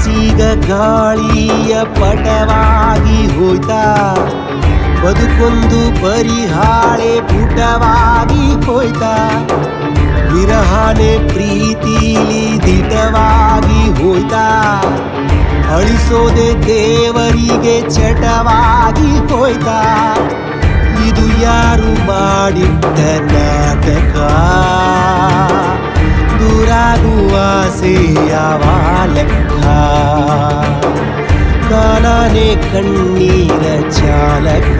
ಮನಸ್ಸೀಗ ಗಾಳಿಯ ಪಟವಾಗಿ ಹೋಯ್ತಾ ಬದುಕೊಂದು ಪರಿಹಾಳೆ ಪುಟವಾಗಿ ಹೋಯ್ತಾ ವಿರಹನೆ ಪ್ರೀತಿಲಿ ದಿಟವಾಗಿ ಹೋಯ್ತಾ ಅಳಿಸೋದೆ ದೇವರಿಗೆ ಚಟವಾಗಿ ಹೋಯ್ತಾ ಇದು ಯಾರು ಮಾಡಿಟ್ಟ ನಾಟಕ ದೂರಾಗುವ ಆಸೆ ಯಾವ ಲೆಕ್ಕ ಕಾಲಾನೆ ಕಣ್ಣೀರ ಚಾಲಕ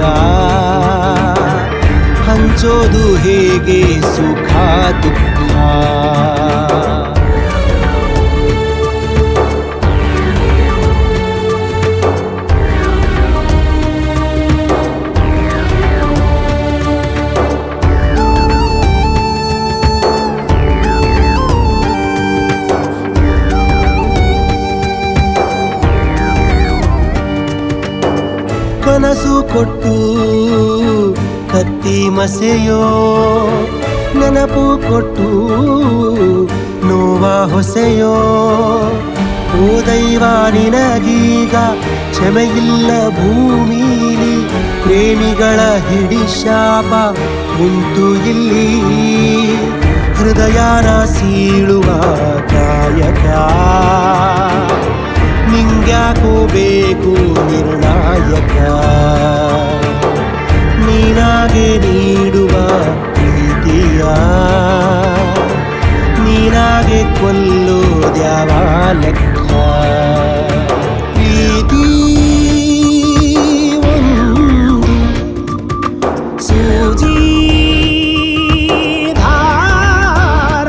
ಹಂಚೋದು ಹೇಗೆ ಸುಖ ದುಃಖ ಕನಸು ಕೊಟ್ಟು ಕತ್ತಿ ಮಸೆಯೋ ನೆನಪು ಕೊಟ್ಟು ನೋವ ಹೊಸೆಯೋ ಓ ದೈವ ನಿನಗೀಗ ಕ್ಷಮೆಯಿಲ್ಲ ಭೂಮಿಲಿ ಪ್ರೇಮಿಗಳ ಹಿಡಿ ಶಾಪ ಉಂಟು ಇಲ್ಲಿ ಹೃದಯನ ಸೀಳುವ ಕಾಯಕ ನಿಂಗ್ಯಾಕೋ ಬೇಕು ನಿರ್ಣಾಯಕ ನೀನಾಗೆ ನೀಡುವ ಪ್ರೀತಿಯ ನೀನಾಗೆ ಕೊಲ್ಲೋದ್ಯಾವ ಲೆಕ್ಕ ಪ್ರೀತಿ ಒಂದು ಸೂಜಿ ಧಾರ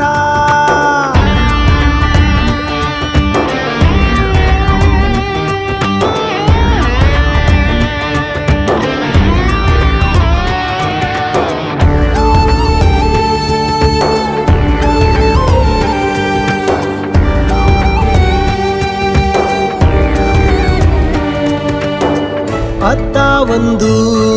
ಅತ್ತ ಒಂದು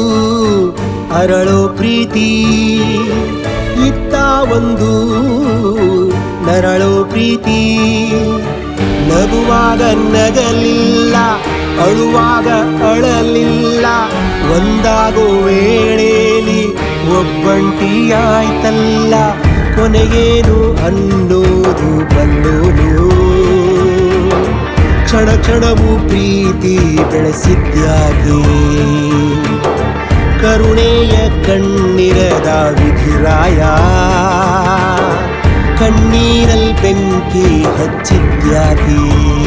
ಅರಳೋ ಪ್ರೀತಿ ಇತ್ತ ಒಂದು ನರಳೋ ಪ್ರೀತಿ ನಗುವಾಗ ನಗಲಿಲ್ಲ ಅಳುವಾಗ ಅಳಲಿಲ್ಲ ಒಂದಾಗೋ ವೇಳೆಯಲ್ಲಿ ಒಬ್ಬಂಟಿಯಾಯ್ತಲ್ಲ ಕೊನೆಗೇನು ಅನ್ನೋದು ಬಲ್ಲೋನು ಕ್ಷಣ ಕ್ಷಣವೂ ಪ್ರೀತಿ ಬೆಳೆಸಿದ್ಯಾಗೆ ಕರುಣೆಯ ಕಣ್ಣಿರದ ವಿಧಿರಾಯ ಕಣ್ಣೀರಲ್ ಬೆಂಕಿ ಹಚ್ಚಿದ್ಯಾಗೆ